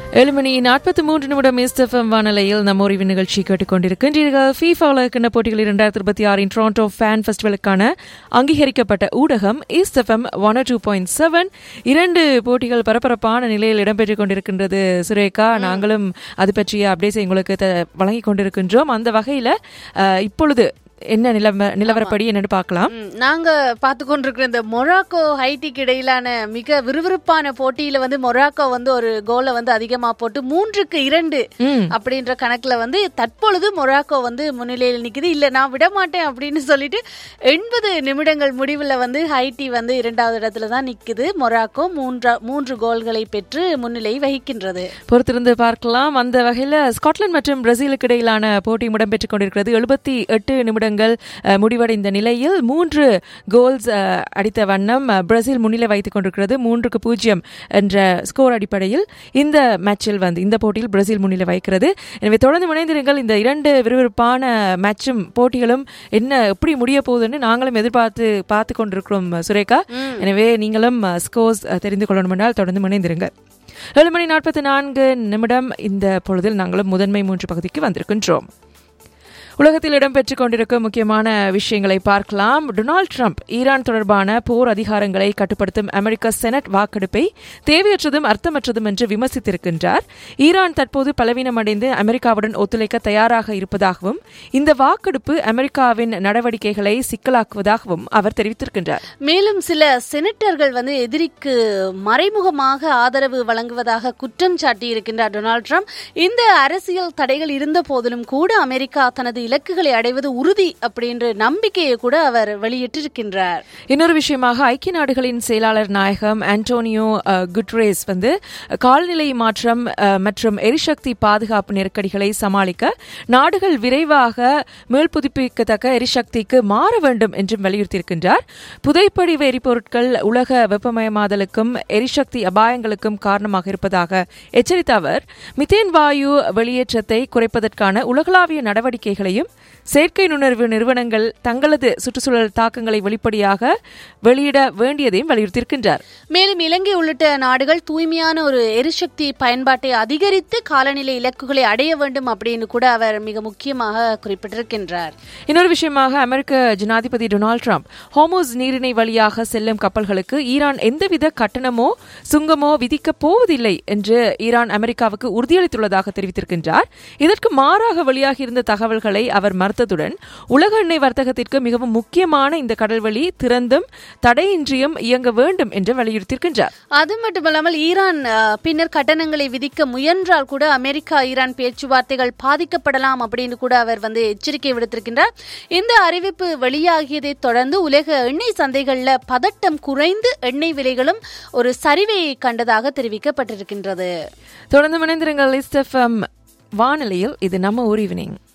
ஏழு மணி நாற்பத்தி மூன்று நிமிடம் எஸ்எஃப்எம் வானலையில் நம்ம ஒரு நிகழ்ச்சி கேட்டுக்கொண்டிருக்கின்றீர்கள் ஃபீஃபா உலகக்கிண்ண போட்டிகள் இரண்டாயிரத்தி இருபத்தி ஆறின் டொரண்டோ ஃபேன் ஃபெஸ்டிவலுக்கான அங்கீகரிக்கப்பட்ட ஊடகம் SFM one two point seven இரண்டு போட்டிகள் பரபரப்பான நிலையில் இடம்பெற்றுக் கொண்டிருக்கின்றது சுரேகா நாங்களும் அது பற்றிய அப்டேட்ஸை உங்களுக்கு த- வழங்கிக் கொண்டிருக்கின்றோம் அந்த வகையில் இப்பொழுது என்ன நிலவ நிலவரப்படி என்னன்னு பார்க்கலாம் ம், நாங்க பார்த்து கொண்டிருக்கிற இந்த மொராக்கோ ஹைட்டிக்கு இடையிலான மிக விறுவிறுப்பான போட்டியில வந்து மொராக்கோ வந்து ஒரு கோலை வந்து அதிகமா போட்டு மூன்றுக்கு இரண்டு ம். அப்படின்ற கணக்குல வந்து தற்பொழுது மொராக்கோ வந்து முன்னிலையில் நிக்குது இல்ல நான் விட மாட்டேன் அப்படின்னு சொல்லிட்டு எண்பது நிமிடங்கள் முடிவுல வந்து ஹைட்டி வந்து இரண்டாவது இடத்துல தான் நிக்குது மொராக்கோ மூன்றா மூன்று கோல்களை பெற்று முன்னிலை வகிக்கின்றது பொறுத்திருந்து பார்க்கலாம் அந்த வகையில் ஸ்காட்லாந்து மற்றும் பிரேசிலுக்கு இடையிலான போட்டி இடம்பெற்றுக் கொண்டிருக்கிறது எழுபத்தி எட்டு நிமிடங்கள் அஹ், முடிவடைந்த நிலையில் மூன்று கோல்ஸ் அஹ், அடித்த வண்ணம் அஹ், பிரேசில் முன்னிலை வைத்துக் கொண்டிருக்கிறது மூன்றுக்கு பூஜ்ஜியம் என்ற ஸ்கோர் அடிப்படையில் இந்த மேட்சில் வந்து இந்த போட்டியில் பிரேசில் முன்னிலை வைக்கிறது எனவே தொடர்ந்து முனைந்திருங்கள் இந்த இரண்டு விறுவிறுப்பான மேட்சும் போட்டிகளும் என்ன எப்படி முடிய போகுதுன்னு நாங்களும் எதிர்பார்த்து பார்த்து கொண்டிருக்கிறோம் சுரேகா எனவே நீங்களும் ஸ்கோர்ஸ் தெரிந்து கொள்ளணுமென்றால் தொடர்ந்து முனைந்திருங்கள் ஏழு மணி நாற்பத்தி நான்கு நிமிடம் இந்த பொழுதில் நாங்களும் முதன்மை மூன்று பகுதிக்கு வந்திருக்கின்றோம் உலகத்தில் இடம்பெற்றுக் கொண்டிருக்கும் முக்கியமான விஷயங்களை பார்க்கலாம் டொனால்ட் ட்ரம்ப் ஈரான் தொடர்பான போர் அதிகாரங்களை கட்டுப்படுத்தும் அமெரிக்க செனட் வாக்கெடுப்பை தேவையற்றதும் அர்த்தமற்றதும் என்று விமர்சித்திருக்கின்றார் ஈரான் தற்போது பலவீனமடைந்து அமெரிக்காவுடன் ஒத்துழைக்க தயாராக இருப்பதாகவும் இந்த வாக்கெடுப்பு அமெரிக்காவின் நடவடிக்கைகளை சிக்கலாக்குவதாகவும் அவர் தெரிவித்திருக்கின்றார் மேலும் சில செனட்டர்கள் வந்து எதிரிக்கு மறைமுகமாக ஆதரவு வழங்குவதாக குற்றம் சாட்டியிருக்கின்றார் டொனால்ட் ட்ரம்ப் இந்த அரசியல் தடைகள் இருந்த போதிலும் கூட அமெரிக்கா தனது இலக்குகளை அடைவது உறுதி அப்படின்ற நம்பிக்கையை கூட அவர் வெளியிட்டிருக்கின்றார் இன்னொரு விஷயமாக ஐக்கிய நாடுகளின் செயலாளர் நாயகம் ஆண்டோனியோ அஹ், குட்ரேஸ் வந்து காலநிலை மாற்றம் அஹ், மற்றும் எரிசக்தி பாதுகாப்பு நெருக்கடிகளை சமாளிக்க நாடுகள் விரைவாக மேல் புதுப்பிக்கத்தக்க எரிசக்திக்கு மாற வேண்டும் என்றும் வலியுறுத்தியிருக்கின்றார் புதைப்படிவ எரிபொருட்கள் உலக வெப்பமயமாதலுக்கும் எரிசக்தி அபாயங்களுக்கும் காரணமாக இருப்பதாக எச்சரித்த அவர் மித்தேன் வாயு வெளியேற்றத்தை குறைப்பதற்கான உலகளாவிய நடவடிக்கைகளையும் செயற்கை நுண்ணறிவு நிறுவனங்கள் தங்களது சுற்றுச்சூழல் தாக்கங்களை வெளிப்படையாக வெளியிட வேண்டியதையும் வலியுறுத்தியிருக்கின்றார் மேலும் இலங்கை உள்ளிட்ட நாடுகள் தூய்மையான ஒரு எரிசக்தி பயன்பாட்டை அதிகரித்து காலநிலை இலக்குகளை அடைய வேண்டும் அப்படின்னு கூட அவர் மிக முக்கியமாக குறிப்பிட்டிருக்கின்றார் இன்னொரு விஷயமாக அமெரிக்க ஜனாதிபதி டொனால்ட் ட்ரம்ப் ஹோமோஸ் நீரிணை வழியாக செல்லும் கப்பல்களுக்கு ஈரான் எந்தவித கட்டணமோ சுங்கமோ விதிக்கப் போவதில்லை என்று ஈரான் அமெரிக்காவுக்கு உறுதியளித்துள்ளதாக தெரிவித்திருக்கின்றார் இதற்கு மாறாக வெளியாகியிருந்த தகவல்களை அவர் மறுத்ததுடன் உலக எண்ணெய் வர்த்தகத்திற்கு மிகவும் முக்கியமான இந்த கடல்வழி திறந்தும் தடையின்றியும் இயங்க வேண்டும் என்று வலியுறுத்தியிருக்கின்றார் அது மட்டுமல்லாமல் ஈரான் அஹ், பின்னர் கட்டணங்களை விதிக்க முயன்றால் கூட அமெரிக்கா ஈரான் பேச்சுவார்த்தைகள் பாதிக்கப்படலாம் அப்படின்னு கூட அவர் வந்து எச்சரிக்கை விடுத்திருக்கின்றார் இந்த அறிவிப்பு வெளியாகியதை தொடர்ந்து உலக எண்ணெய் சந்தைகள்ல பதட்டம் குறைந்து எண்ணெய் விலைகளும் ஒரு சரிவை கண்டதாக தெரிவிக்கப்பட்டிருக்கின்றது தொடர்ந்து மணிந்திருங்கள் லிஸ்ட் எஃப்எம் வானிலையில் இது நம்ம ஊர் ஈவினிங்